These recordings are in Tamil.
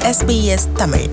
SBS Tamil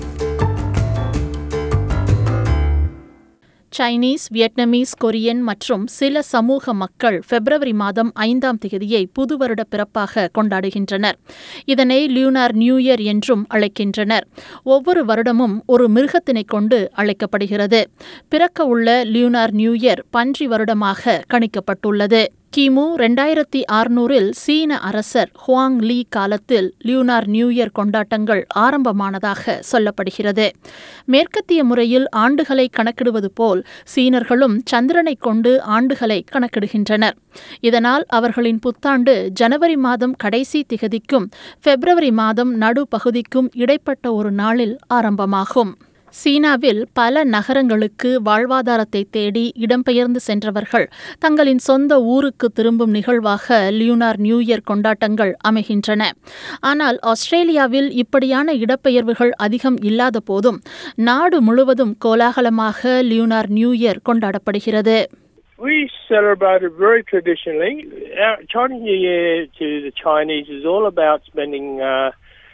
Chinese Vietnamese Korean மற்றும் சில சமூக மக்கள் பிப்ரவரி மாதம் ஐந்தாம் தேதியை புது வருட பிறப்பாக கொண்டாடுகின்றனர் இதனை லியூனார் நியூ இயர் என்றும் அழைக்கின்றனர் ஒவ்வொரு வருடமும் ஒரு மிருகத்தினை கொண்டு அழைக்கப்படுகிறது பிறக்க உள்ள லியூனார் நியூ இயர் பன்றி வருடமாக கணிக்கப்பட்டுள்ளது கிமு ரெண்டாயிரத்தி ஆறுநூறில் சீன அரசர் ஹுவாங் லீ காலத்தில் லியூனார் நியூ இயர் கொண்டாட்டங்கள் ஆரம்பமானதாக சொல்லப்படுகிறது மேற்கத்திய முறையில் ஆண்டுகளை கணக்கிடுவது போல் சீனர்களும் சந்திரனை கொண்டு ஆண்டுகளை கணக்கிடுகின்றனர் இதனால் அவர்களின் புத்தாண்டு ஜனவரி மாதம் கடைசி திகதிக்கும் பிப்ரவரி மாதம் நடுப்பகுதிக்கும் இடைப்பட்ட ஒரு நாளில் ஆரம்பமாகும் சீனாவில் பல நகரங்களுக்கு வாழ்வாதாரத்தை தேடி இடம்பெயர்ந்து சென்றவர்கள் தங்களின் சொந்த ஊருக்கு திரும்பும் நிகழ்வாக லியூனார் நியூ இயர் கொண்டாட்டங்கள் அமைகின்றன ஆனால் ஆஸ்திரேலியாவில் இப்படியான இடப்பெயர்வுகள் அதிகம் இல்லாத போதும் நாடு முழுவதும் கோலாகலமாக லியூனார் நியூ இயர் கொண்டாடப்படுகிறது We celebrate it very traditionally. Our Chinese New Year to the Chinese is all about spending uh,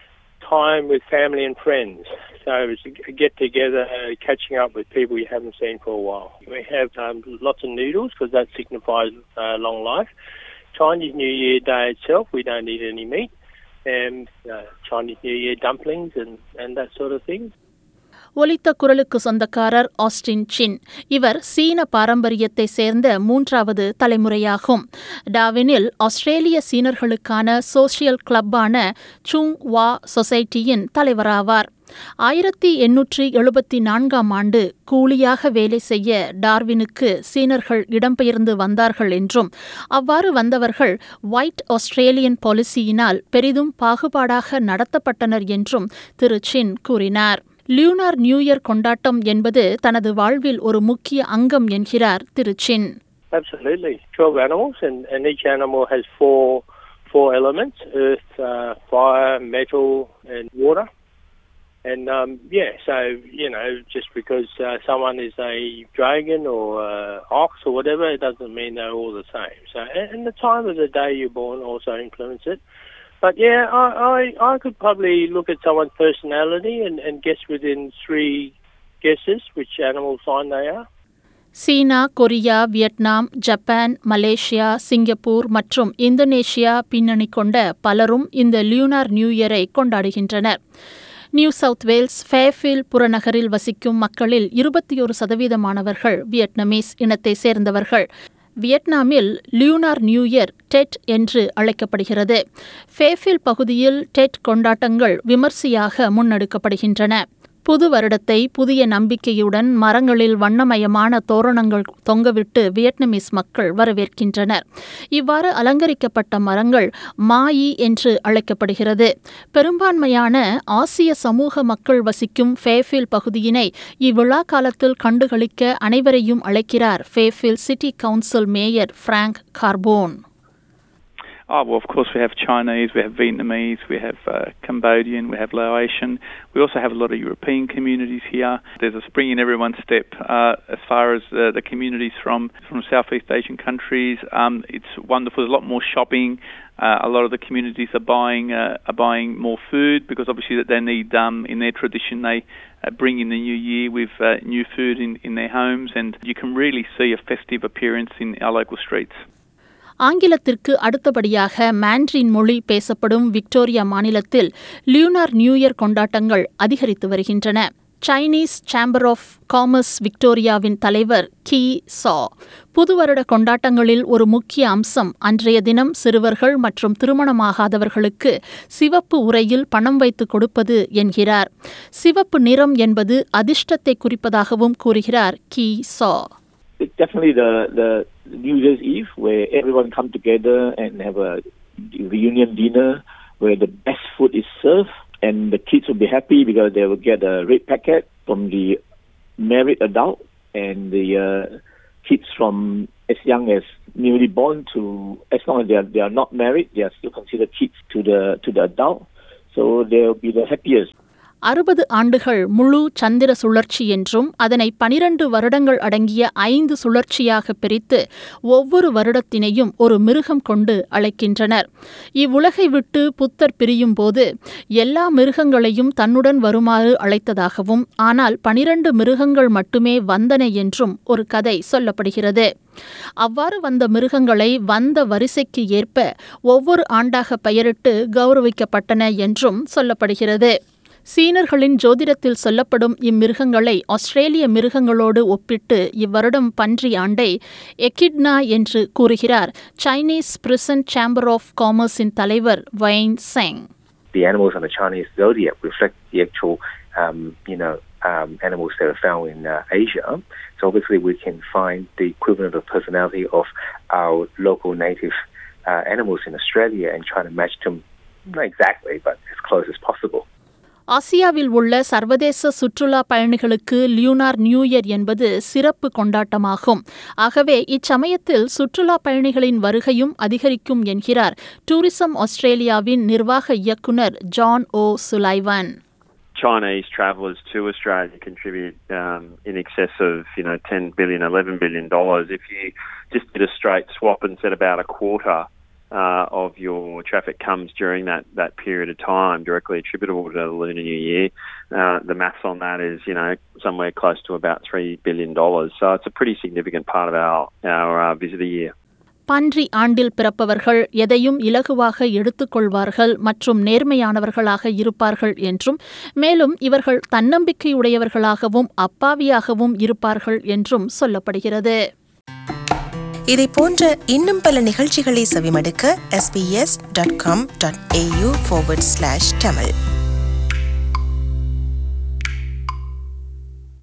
time with family and friends. So it's a get together, uh, catching up with people you haven't seen for a while. We have um, lots of noodles because that signifies uh, long life. Chinese New Year Day itself, we don't eat any meat. And uh, Chinese New Year dumplings and, and that sort of thing. ஒலித்த குரலுக்கு சொந்தக்காரர் ஆஸ்டின் சின் இவர் சீன பாரம்பரியத்தை சேர்ந்த மூன்றாவது தலைமுறையாகும் டாவினில் ஆஸ்திரேலிய சீனர்களுக்கான சோசியல் கிளப்பான சுங் வா சொசைட்டியின் தலைவராவார் ஆயிரத்தி எண்ணூற்றி எழுபத்தி நான்காம் ஆண்டு கூலியாக வேலை செய்ய டார்வினுக்கு சீனர்கள் இடம்பெயர்ந்து வந்தார்கள் என்றும் அவ்வாறு வந்தவர்கள் ஒயிட் ஆஸ்திரேலியன் பாலிசியினால் பெரிதும் பாகுபாடாக நடத்தப்பட்டனர் என்றும் திரு சின் கூறினார் லியூனார் நியூ இயர் கொண்டாட்டம் என்பது தனது வாழ்வில் ஒரு முக்கிய அங்கம் என்கிறார் திரு Chin Absolutely. 12 animals, and, and each animal has four four elements earth, uh, fire, metal, and water. And um, yeah, so, you know, just because uh, someone is a dragon or uh, ox or whatever, it doesn't mean they're all the same. So, and, and the time of the day you're born also influences it. But yeah, I, I, I could probably look at someone's personality and, and guess within three guesses which animal sign they are. சீனா Korea Vietnam Japan Malaysia Singapore மற்றும் இந்தோனேஷியா பின்னணி கொண்ட பலரும் இந்த லியூனார் நியூ இயரை கொண்டாடுகின்றனர் நியூ சவுத் வேல்ஸ் ஃபேஃபில் புறநகரில் வசிக்கும் மக்களில் இருபத்தி ஒரு சதவீதமானவர்கள் வியட்நாமீஸ் இனத்தை சேர்ந்தவர்கள் வியட்நாமில் லியூனார் நியூ இயர் டெட் என்று அழைக்கப்படுகிறது ஃபேஃபில் பகுதியில் டெட் கொண்டாட்டங்கள் விமர்சையாக முன்னெடுக்கப்படுகின்றன புது வருடத்தை புதிய நம்பிக்கையுடன் மரங்களில் வண்ணமயமான தோரணங்கள் தொங்கவிட்டு வியட்நாமீஸ் மக்கள் வரவேற்கின்றனர் இவ்வாறு அலங்கரிக்கப்பட்ட மரங்கள் மாயி என்று அழைக்கப்படுகிறது பெரும்பான்மையான ஆசிய சமூக மக்கள் வசிக்கும் ஃபேஃபில் பகுதியினை இவ்விழா காலத்தில் கண்டுகளிக்க அனைவரையும் அழைக்கிறார் ஃபேஃபில் City Council mayor Frank Carbone Oh, well, of course, we have Chinese, we have Vietnamese, we have uh, Cambodian, we have Laotian. We also have a lot of European communities here. There's a spring in everyone's step uh, as far as uh, the communities from, from Southeast Asian countries. Um, it's wonderful. There's a lot more shopping. Uh, a lot of the communities are buying uh, are buying more food because obviously that they need um, in their tradition they uh, bring in the new year with uh, new food in, in their homes and you can really see a festive appearance in our local streets. ஆங்கிலத்திற்கு அடுத்தபடியாக மாண்ட்ரின் மொழி பேசப்படும் விக்டோரியா மாநிலத்தில் லியூனார் நியூ இயர் கொண்டாட்டங்கள் அதிகரித்து வருகின்றன சைனீஸ் சேம்பர் ஆஃப் காமர்ஸ் விக்டோரியாவின் தலைவர் கி சா புது வருட கொண்டாட்டங்களில் ஒரு முக்கிய அம்சம் அன்றைய தினம் சிறுவர்கள் மற்றும் திருமணமாகாதவர்களுக்கு சிவப்பு உரையில் பணம் வைத்து கொடுப்பது என்கிறார் சிவப்பு நிறம் என்பது அதிர்ஷ்டத்தை குறிப்பதாகவும் கூறுகிறார் கி சா it's definitely the, the New Year's Eve where everyone come together and have a reunion dinner where the best food is served and the kids will be happy because they will get a red packet from the married adult and the uh, kids from as young as newly born to as long as they are, they are not married they are still considered kids to the to the adult so they will be the happiest அறுபது ஆண்டுகள் முழு சந்திர சுழற்சி என்றும் அதனை பனிரண்டு வருடங்கள் அடங்கிய ஐந்து சுழற்சியாக பிரித்து ஒவ்வொரு வருடத்தினையும் ஒரு மிருகம் கொண்டு அழைக்கின்றனர் இவ்வுலகை விட்டு புத்தர் பிரியும் போது எல்லா மிருகங்களையும் தன்னுடன் வருமாறு அழைத்ததாகவும் ஆனால் பனிரண்டு மிருகங்கள் மட்டுமே வந்தன என்றும் ஒரு கதை சொல்லப்படுகிறது அவ்வாறு வந்த மிருகங்களை வந்த வரிசைக்கு ஏற்ப ஒவ்வொரு ஆண்டாக பெயரிட்டு கௌரவிக்கப்பட்டன என்றும் சொல்லப்படுகிறது சீனர்களின் ஜோதிடத்தில் சொல்லப்படும் இம்மிருகங்களை ஆஸ்திரேலிய மிருகங்களோடு ஒப்பிட்டு இவ்வருடம் பன்றி ஆண்டை எக்கிட்னா என்று கூறுகிறார் சைனீஸ் பிரிசன் சேம்பர் ஆஃப் காமர்ஸின் தலைவர் Wayne Cheng the animals on the Chinese zodiac reflect the actual, um, you know, um, animals that are found in uh, Asia. So obviously we can find the equivalent of personality of our local native uh, animals in Australia and try to match them, not exactly, but as close as possible. ஆசியாவில் உள்ள சர்வதேச சுற்றுலா பயணிகளுக்கு லியூனார் நியூ இயர் என்பது சிறப்பு கொண்டாட்டமாகும் ஆகவே இச்சமயத்தில் சுற்றுலா பயணிகளின் வருகையும் அதிகரிக்கும் என்கிறார் டூரிசம் ஆஸ்திரேலியாவின் நிர்வாக இயக்குனர் John O'Sullivan Chinese travellers to Australia contribute um, in excess of you know 10 billion, 11 billion dollars. If you just did a straight swap and said about a quarter uh, of your traffic comes during that, that period of time, directly attributable to the Lunar New Year, uh, the maths on that is you know somewhere close to about three billion dollars. So it's a pretty significant part of our our uh, visitor year. பன்றி ஆண்டில் பிறப்பவர்கள் எதையும் இலகுவாக எடுத்துக்கொள்வார்கள் மற்றும் நேர்மையானவர்களாக இருப்பார்கள் என்றும் மேலும் இவர்கள் தன்னம்பிக்கையுடையவர்களாகவும் அப்பாவியாகவும் இருப்பார்கள் என்றும் சொல்லப்படுகிறது இதை போன்ற இன்னும் பல நிகழ்ச்சிகளை செவிமடுக்க sbs.com.au forward slash tamil